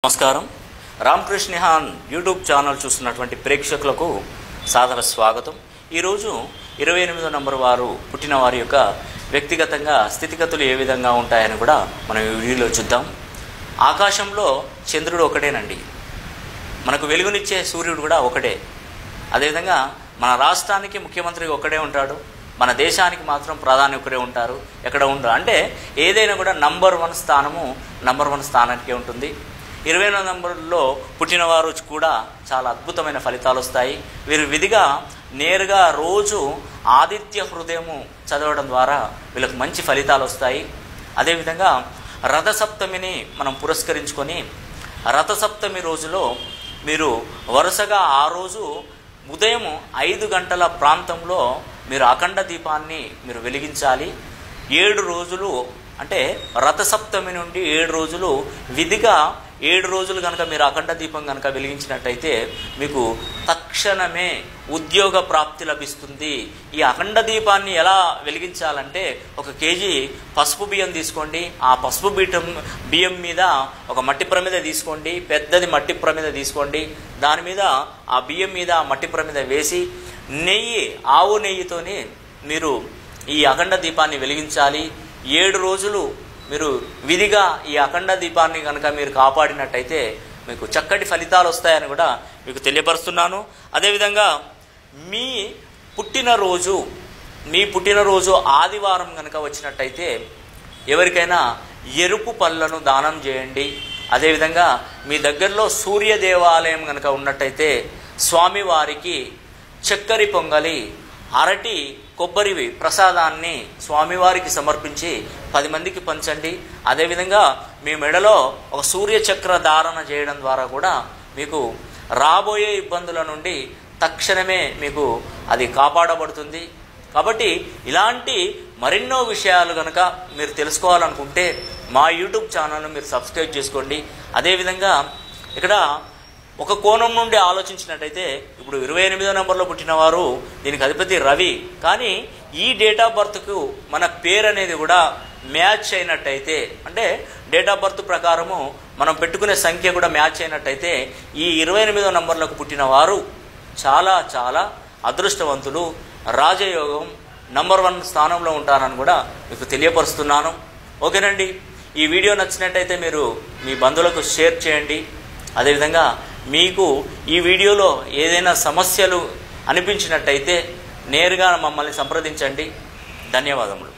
నమస్కారం రామకృష్ణహాన్ YouTube channel చూస్తున్నటువంటి ప్రేక్షకులకు సాదర స్వాగతం ఈరోజు ఇరవై ఎనిమిదో నంబర్ వారు పుట్టిన వారి యొక్క వ్యక్తిగతంగా స్థితిగతులు ఏ విధంగా ఉంటాయని కూడా మనం ఈ వీడియోలో చూద్దాం ఆకాశంలో చంద్రుడు ఒకటేనండి మనకు వెలుగునిచ్చే సూర్యుడు కూడా ఒకటే అదేవిధంగా మన రాష్ట్రానికి ముఖ్యమంత్రి ఒకడే ఉంటాడు మన దేశానికి మాత్రం ప్రధాని ఒకరే ఉంటారు ఎక్కడ ఉండరు అంటే ఏదైనా కూడా నంబర్ వన్ స్థానము నంబర్ వన్ స్థానానికే ఉంటుంది ఇరవై నంబర్లో పుట్టినవారు కూడా చాలా అద్భుతమైన ఫలితాలు వస్తాయి వీరు విధిగా నేరుగా రోజు ఆదిత్య హృదయము చదవడం ద్వారా వీళ్ళకి మంచి ఫలితాలు వస్తాయి అదేవిధంగా రథసప్తమిని మనం పురస్కరించుకొని రథసప్తమి రోజులో మీరు వరుసగా ఆ రోజు ఉదయం ఐదు గంటల ప్రాంతంలో మీరు అఖండ దీపాన్ని మీరు వెలిగించాలి ఏడు రోజులు అంటే రథసప్తమి నుండి ఏడు రోజులు విధిగా ఏడు రోజులు కనుక మీరు అఖండ దీపం కనుక వెలిగించినట్టయితే మీకు తక్షణమే ఉద్యోగ ప్రాప్తి లభిస్తుంది ఈ అఖండ దీపాన్ని ఎలా వెలిగించాలంటే ఒక కేజీ పసుపు బియ్యం తీసుకోండి ఆ పసుపు బియ్యం బియ్యం మీద ఒక మట్టి ప్రమిద తీసుకోండి పెద్దది మట్టి ప్రమిద తీసుకోండి దాని మీద ఆ బియ్యం మీద ఆ మట్టి ప్రమిద వేసి నెయ్యి ఆవు నెయ్యితోని మీరు ఈ అఖండ దీపాన్ని వెలిగించాలి ఏడు రోజులు మీరు విధిగా ఈ అఖండ దీపాన్ని కనుక మీరు కాపాడినట్టయితే మీకు చక్కటి ఫలితాలు వస్తాయని కూడా మీకు తెలియపరుస్తున్నాను అదేవిధంగా మీ పుట్టినరోజు మీ పుట్టినరోజు ఆదివారం కనుక వచ్చినట్టయితే ఎవరికైనా ఎరుపు పళ్ళను దానం చేయండి అదేవిధంగా మీ దగ్గరలో సూర్య దేవాలయం కనుక ఉన్నట్టయితే స్వామివారికి చక్కరి పొంగలి అరటి కొబ్బరివి ప్రసాదాన్ని స్వామివారికి సమర్పించి పది మందికి పంచండి అదేవిధంగా మీ మెడలో ఒక సూర్య చక్ర ధారణ చేయడం ద్వారా కూడా మీకు రాబోయే ఇబ్బందుల నుండి తక్షణమే మీకు అది కాపాడబడుతుంది కాబట్టి ఇలాంటి మరెన్నో విషయాలు కనుక మీరు తెలుసుకోవాలనుకుంటే మా యూట్యూబ్ ఛానల్ను మీరు సబ్స్క్రైబ్ చేసుకోండి అదేవిధంగా ఇక్కడ ఒక కోణం నుండి ఆలోచించినట్టయితే ఇప్పుడు ఇరవై ఎనిమిదో నెంబర్లో పుట్టిన వారు దీనికి అధిపతి రవి కానీ ఈ డేట్ ఆఫ్ బర్త్కు మన పేరు అనేది కూడా మ్యాచ్ అయినట్టయితే అంటే డేట్ ఆఫ్ బర్త్ ప్రకారము మనం పెట్టుకునే సంఖ్య కూడా మ్యాచ్ అయినట్టయితే ఈ ఇరవై ఎనిమిదో నంబర్లకు పుట్టిన వారు చాలా చాలా అదృష్టవంతులు రాజయోగం నంబర్ వన్ స్థానంలో ఉంటారని కూడా మీకు తెలియపరుస్తున్నాను ఓకేనండి ఈ వీడియో నచ్చినట్టయితే మీరు మీ బంధువులకు షేర్ చేయండి అదేవిధంగా మీకు ఈ వీడియోలో ఏదైనా సమస్యలు అనిపించినట్టయితే నేరుగా మమ్మల్ని సంప్రదించండి ధన్యవాదములు